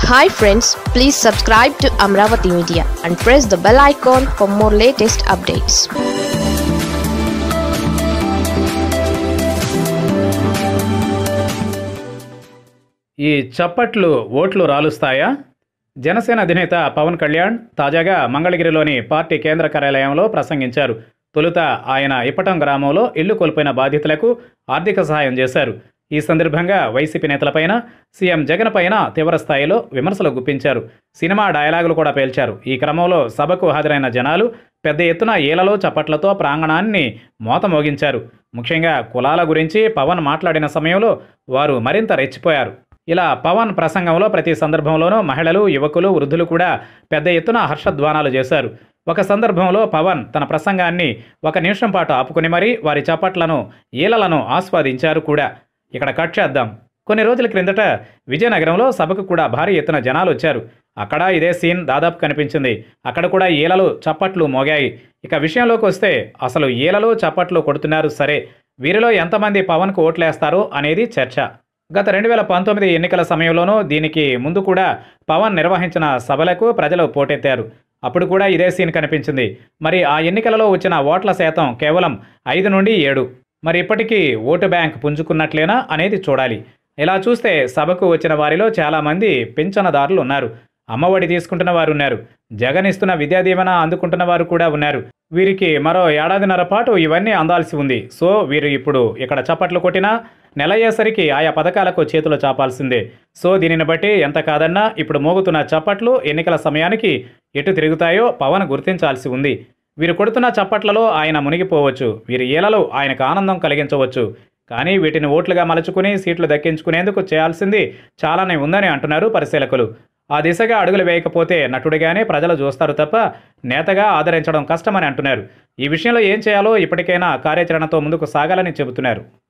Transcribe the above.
hi friends please subscribe to Amaravati media and press the bell icon for more latest updates ఈ చప్పట్లు ఓట్లు రాలుస్తాయా జనసేన అధినేత పవన్ కళ్యాణ్ తాజాగా మంగళగిరిలోని పార్టీ కేంద్ర కార్యాలయంలో ప్రసంగించారు తొలుత ఆయన ఇప్పటం గ్రామంలో ఇల్లు కోల్పోయిన బాధితులకు ఆర్థిక సహాయం చేశారు ఈ సందర్భంగా వైసీపీ నేతలపైన సీఎం జగన్ పైన తీవ్ర స్థాయిలో విమర్శలు గుప్పించారు సినిమా డైలాగులు కూడా పేల్చారు ఈ క్రమంలో సభకు హాజరైన జనాలు పెద్ద ఎత్తున ఈలలో చప్పట్లతో ప్రాంగణాన్ని మోత మోగించారు ముఖ్యంగా కులాల గురించి పవన్ మాట్లాడిన సమయంలో వారు మరింత రెచ్చిపోయారు ఇలా పవన్ ప్రసంగంలో ప్రతి సందర్భంలోనూ మహిళలు యువకులు వృద్ధులు కూడా పెద్ద ఎత్తున హర్షధ్వానాలు చేశారు ఒక సందర్భంలో పవన్ తన ప్రసంగాన్ని ఒక నిమిషం పాటు ఆపుకుని మరీ వారి చప్పట్లను ఈలలను ఆస్వాదించారు కూడా ఇక్కడ కట్ చేద్దాం కొన్ని రోజుల క్రిందట విజయనగరంలో సభకు కూడా భారీ ఎత్తున జనాలు వచ్చారు అక్కడ ఇదే సీన్ దాదాపు కనిపించింది అక్కడ కూడా ఈలలు చప్పట్లు మోగాయి ఇక విషయంలోకి వస్తే అసలు ఈలలు చప్పట్లు కొడుతున్నారు సరే వీరిలో ఎంతమంది పవన్కు ఓట్లేస్తారో అనేది చర్చ గత రెండు వేల పంతొమ్మిది ఎన్నికల సమయంలోనూ దీనికి ముందు కూడా పవన్ నిర్వహించిన సభలకు ప్రజలు పోటెత్తారు అప్పుడు కూడా ఇదే సీన్ కనిపించింది మరి ఆ ఎన్నికలలో వచ్చిన ఓట్ల శాతం కేవలం ఐదు నుండి ఏడు మరి ఇప్పటికీ ఓటు బ్యాంక్ పుంజుకున్నట్లేనా అనేది చూడాలి ఇలా చూస్తే సభకు వచ్చిన వారిలో చాలామంది పింఛనదారులు ఉన్నారు అమ్మఒడి తీసుకుంటున్న వారు ఉన్నారు జగన్ ఇస్తున్న విద్యా దీవెన అందుకుంటున్న వారు కూడా ఉన్నారు వీరికి మరో ఏడాదిన్నర పాటు ఇవన్నీ అందాల్సి ఉంది సో వీరు ఇప్పుడు ఇక్కడ చప్పట్లు కొట్టినా నెల అయ్యేసరికి ఆయా పథకాలకు చేతులు చాపాల్సిందే సో దీనిని బట్టి ఎంత కాదన్నా ఇప్పుడు మోగుతున్న చప్పట్లు ఎన్నికల సమయానికి ఎటు తిరుగుతాయో పవన్ గుర్తించాల్సి ఉంది వీరు కొడుతున్న చప్పట్లలో ఆయన మునిగిపోవచ్చు వీరి ఈలలో ఆయనకు ఆనందం కలిగించవచ్చు కానీ వీటిని ఓట్లుగా మలుచుకుని సీట్లు దక్కించుకునేందుకు చేయాల్సింది చాలానే ఉందని అంటున్నారు పరిశీలకులు ఆ దిశగా అడుగులు వేయకపోతే నటుడిగానే ప్రజలు చూస్తారు తప్ప నేతగా ఆదరించడం కష్టమని అంటున్నారు ఈ విషయంలో ఏం చేయాలో ఇప్పటికైనా కార్యాచరణతో ముందుకు సాగాలని చెబుతున్నారు